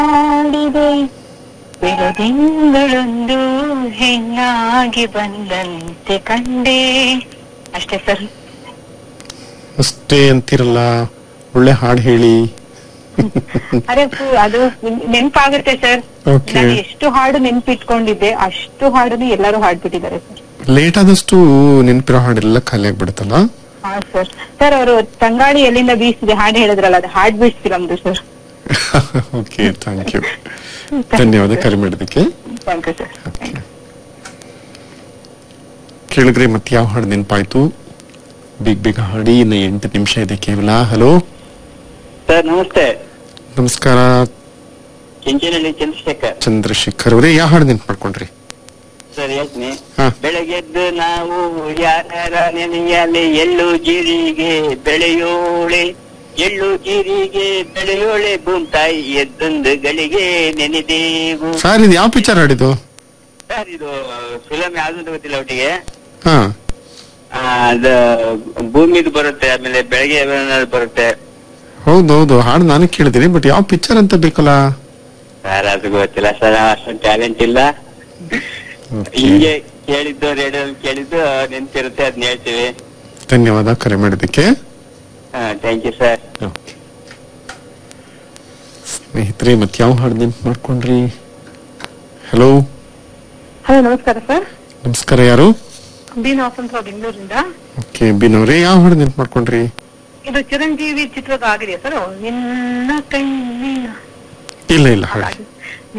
ಹಾಡಿದೆ ಬೆಳದಿಂಗಳೊಂದು ಹೆಣ್ಣಾಗಿ ಬಂದಂತೆ ಕಂಡೆ ಅಷ್ಟೇ ಸರ್ ಅಷ್ಟೇ ಅಂತಿರಲ್ಲ ಒಳ್ಳೆ ಹಾಡು ಹೇಳಿ ಅರೆ ಪು- ಅದು ನೆನ್ಪಾಗುತ್ತೆ ಸರ್ Okay. ನಾನು ಎಷ್ಟು ಹಾಡು ನೆನ್ಪಿಟ್ಕೊಂಡಿದ್ದೆ ಅಷ್ಟು ಹಾಡನ್ನು ಎಲ್ಲರೂ ಹಾಡ್ಬಿಟ್ಟಿದ್ದಾರೆ ಸರ್ ಲೇಟ್ ಆದಷ್ಟು ನೆನಪಿರೋ ಹಾಡೆಲ್ಲ ಖಾಲಿ ಆಗ್ಬಿಡುತ್ತಲ್ಲ ಹಾ ಸರ್ ಸರ್ ಅವರು ತಂಗಾಳಿ ಎಲ್ಲಿಂದ ಬೀಸಿದೆ ಹಾಡು ಹೇಳಿದ್ರಲ್ಲ ಅದು ಹಾಡ್ ಬಿಡಿಸ್ತಿರಮ್ದು ಸರ್ ಓಕೆ ಥ್ಯಾಂಕ್ ಯು ಧನ್ಯವಾದ ಕರೆ ಮಾಡಿದ್ದಕ್ಕೆ ಥ್ಯಾಂಕ್ ಯು ಸರ್ ಕೇಳಿದ್ರೆ ಮತ್ತೆ ಯಾವ ಹಾಡು ನೆನಪಾಯ್ತು ಬೇಗ ಬೇಗ ಹಾಡಿ ಇನ್ನು ಎಂಟು ನಿಮಿಷ ಇದೆ ಕೇವಲ ಹಲೋ ಸರ್ ನಮಸ್ತೆ ನಮಸ್ಕಾರ ಕೆಂಚನಹಳ್ಳಿ ಚಂದ್ರಶೇಖರ್ ಚಂದ್ರಶೇಖರ್ ಅವರೇ ಯಾವ ಹಾಡು ನೆನ್ಪು ಮಾಡ್ಕೊಂಡ್ರಿ ಸರ್ ಹೇಳ್ತೀನಿ ಹಾ. ಬೆಳಗ್ಗೆದ್ದು ನಾವು ಯಾರ ನೆನೆಯಲಿ ಎಳ್ಳು ಜೀರಿಗೆ ಬೆಳೆಯೋಳೆ ಎಳ್ಳು ಜೀರಿಗೆ ಬೆಳೆಯೋಳೆ ಭೂಮ್ತಾಯಿ ಎದ್ದೊಂದು ಗಳಿಗೆ ನೆನೆದೇವು ಸರ್ ಇದು ಯಾವ ಪಿಕ್ಚರ್ ಹಾಡಿದ್ದು ಸರ್ ಇದು ಫಿಲಂ ಯಾವ್ದು ಅಂತ ಗೊತ್ತಿಲ್ಲ ಒಟ್ಟಿಗೆ ಹಾ ಆ, ಅದು ಭೂಮಿದು ಬರುತ್ತೆ ಆಮೇಲೆ ಬೆಳಗ್ಗೆ ಏನಾದ್ರು ಬರುತ್ತೆ ಹೌದೌದು ಹಾಡು ನಾನು ಕೇಳಿದ್ದೀನಿ ಬಟ್ ಯಾವ ಪಿಕ್ಚರ್ ಅಂತ ಬೇಕಲ್ಲ ಸರ್ ಅದು ಗೊತ್ತಿಲ್ಲ ಸರ್ ಅಷ್ಟೊಂದು ಟ್ಯಾಲೆಂಟ್ ಇಲ್ಲ Okay. ಹಿಂಗೆ ಕೇಳಿದ್ದು ರೇಡಿಯೋ ಕೇಳಿದ್ದು ನೆನ್ಪಿರುತ್ತೆ ಅದನ್ನ ಹೇಳ್ತೀವಿ ಧನ್ಯವಾದ ಕರೆ ಮಾಡಿದ್ದಕ್ಕೆ ಹಾ ಥ್ಯಾಂಕ್ ಯು ಸರ್ Okay. ಸ್ನೇಹಿತರೆ ಮತ್ತೆ ಯಾವ ಹಾಡು ನೆನ್ಪು ಮಾಡ್ಕೊಂಡ್ರಿ ಹಲೋ ಹಲೋ ನಮಸ್ಕಾರ ಸರ್ ನಮಸ್ಕಾರ ಯಾರು ಬೀನ್ ವಸಂತರಾವ್ ಬೆಂಗಳೂರಿಂದ ಓಕೆ ಬಿನ್ ಅವರೇ ಯಾವ ಹಾಡು ನೆನ್ಪು ಮಾಡ್ಕೊಂಡ್ರಿ ಇದು ಚಿರಂಜೀವಿ ಚಿತ್ರದ ಆಗಿದೆಯಾ ಸರ್ ನಿನ್ನ ಕೈ ಇಲ್ಲ ಇಲ್ಲ ಹಾಡಿ